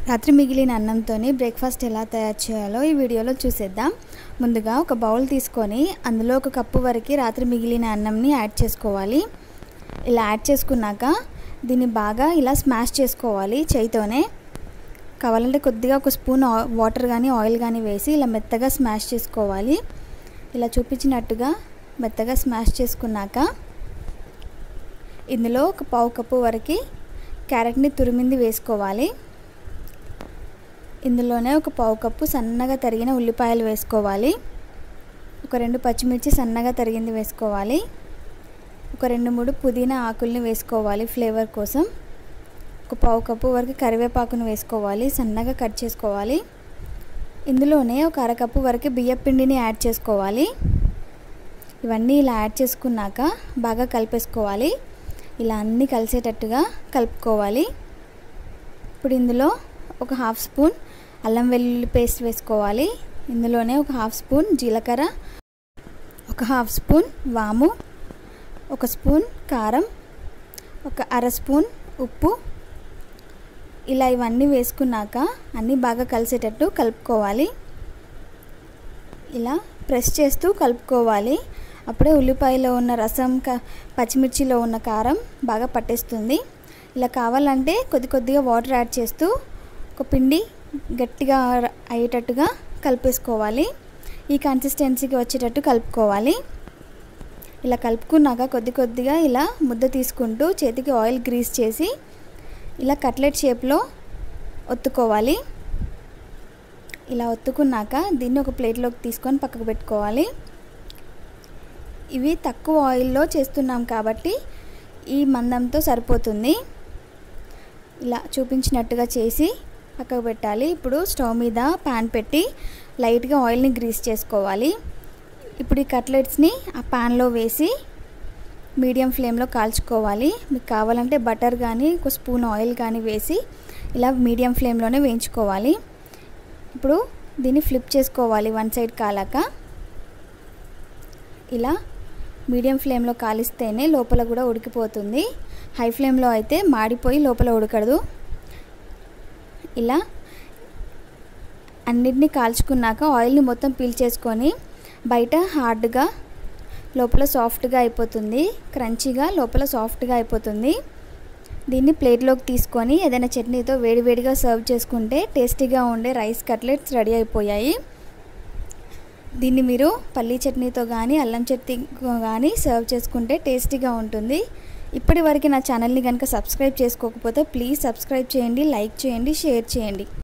రాత్రి మిగిలిన అన్నంతో బ్రేక్ఫాస్ట్ ఎలా తయారు చేయాలో ఈ వీడియోలో చూసేద్దాం ముందుగా ఒక బౌల్ తీసుకొని అందులో ఒక కప్పు వరకు రాత్రి మిగిలిన అన్నంని యాడ్ చేసుకోవాలి ఇలా యాడ్ చేసుకున్నాక దీన్ని బాగా ఇలా స్మాష్ చేసుకోవాలి చేయితోనే కావాలంటే కొద్దిగా ఒక స్పూన్ వాటర్ కానీ ఆయిల్ కానీ వేసి ఇలా మెత్తగా స్మాష్ చేసుకోవాలి ఇలా చూపించినట్టుగా మెత్తగా స్మాష్ చేసుకున్నాక ఇందులో ఒక పావు కప్పు వరకు క్యారెట్ని తురిమింది వేసుకోవాలి ఇందులోనే ఒక పావు కప్పు సన్నగా తరిగిన ఉల్లిపాయలు వేసుకోవాలి ఒక రెండు పచ్చిమిర్చి సన్నగా తరిగింది వేసుకోవాలి ఒక రెండు మూడు పుదీనా ఆకుల్ని వేసుకోవాలి ఫ్లేవర్ కోసం ఒక పావు కప్పు వరకు కరివేపాకును వేసుకోవాలి సన్నగా కట్ చేసుకోవాలి ఇందులోనే ఒక అరకప్పు వరకు బియ్యం పిండిని యాడ్ చేసుకోవాలి ఇవన్నీ ఇలా యాడ్ చేసుకున్నాక బాగా కలిపేసుకోవాలి ఇలా అన్నీ కలిసేటట్టుగా కలుపుకోవాలి ఇప్పుడు ఇందులో ఒక హాఫ్ స్పూన్ అల్లం వెల్లుల్లి పేస్ట్ వేసుకోవాలి ఇందులోనే ఒక హాఫ్ స్పూన్ జీలకర్ర ఒక హాఫ్ స్పూన్ వాము ఒక స్పూన్ కారం ఒక అర స్పూన్ ఉప్పు ఇలా ఇవన్నీ వేసుకున్నాక అన్నీ బాగా కలిసేటట్టు కలుపుకోవాలి ఇలా ప్రెస్ చేస్తూ కలుపుకోవాలి అప్పుడే ఉల్లిపాయలో ఉన్న రసం క పచ్చిమిర్చిలో ఉన్న కారం బాగా పట్టేస్తుంది ఇలా కావాలంటే కొద్ది కొద్దిగా వాటర్ యాడ్ చేస్తూ ఒక పిండి గట్టిగా అయ్యేటట్టుగా కలిపేసుకోవాలి ఈ కన్సిస్టెన్సీకి వచ్చేటట్టు కలుపుకోవాలి ఇలా కలుపుకున్నాక కొద్ది కొద్దిగా ఇలా ముద్ద తీసుకుంటూ చేతికి ఆయిల్ గ్రీస్ చేసి ఇలా కట్లెట్ షేప్లో ఒత్తుకోవాలి ఇలా ఒత్తుకున్నాక దీన్ని ఒక ప్లేట్లోకి తీసుకొని పక్కకు పెట్టుకోవాలి ఇవి తక్కువ ఆయిల్లో చేస్తున్నాం కాబట్టి ఈ మందంతో సరిపోతుంది ఇలా చూపించినట్టుగా చేసి పక్కకు పెట్టాలి ఇప్పుడు స్టవ్ మీద ప్యాన్ పెట్టి లైట్గా ఆయిల్ని గ్రీస్ చేసుకోవాలి ఇప్పుడు ఈ కట్లెట్స్ని ఆ ప్యాన్లో వేసి మీడియం ఫ్లేమ్లో కాల్చుకోవాలి మీకు కావాలంటే బటర్ కానీ ఒక స్పూన్ ఆయిల్ కానీ వేసి ఇలా మీడియం ఫ్లేమ్లోనే వేయించుకోవాలి ఇప్పుడు దీన్ని ఫ్లిప్ చేసుకోవాలి వన్ సైడ్ కాలాక ఇలా మీడియం ఫ్లేమ్లో కాలిస్తేనే లోపల కూడా ఉడికిపోతుంది హై ఫ్లేమ్లో అయితే మాడిపోయి లోపల ఉడకదు ఇలా అన్నిటినీ కాల్చుకున్నాక ఆయిల్ని మొత్తం పీల్ చేసుకొని బయట హార్డ్గా లోపల సాఫ్ట్గా అయిపోతుంది క్రంచీగా లోపల సాఫ్ట్గా అయిపోతుంది దీన్ని ప్లేట్లోకి తీసుకొని ఏదైనా చట్నీతో వేడివేడిగా సర్వ్ చేసుకుంటే టేస్టీగా ఉండే రైస్ కట్లెట్స్ రెడీ అయిపోయాయి దీన్ని మీరు పల్లీ చట్నీతో కానీ అల్లం చట్నీ కానీ సర్వ్ చేసుకుంటే టేస్టీగా ఉంటుంది ఇప్పటి వరకు నా ఛానల్ని కనుక సబ్స్క్రైబ్ చేసుకోకపోతే ప్లీజ్ సబ్స్క్రైబ్ చేయండి లైక్ చేయండి షేర్ చేయండి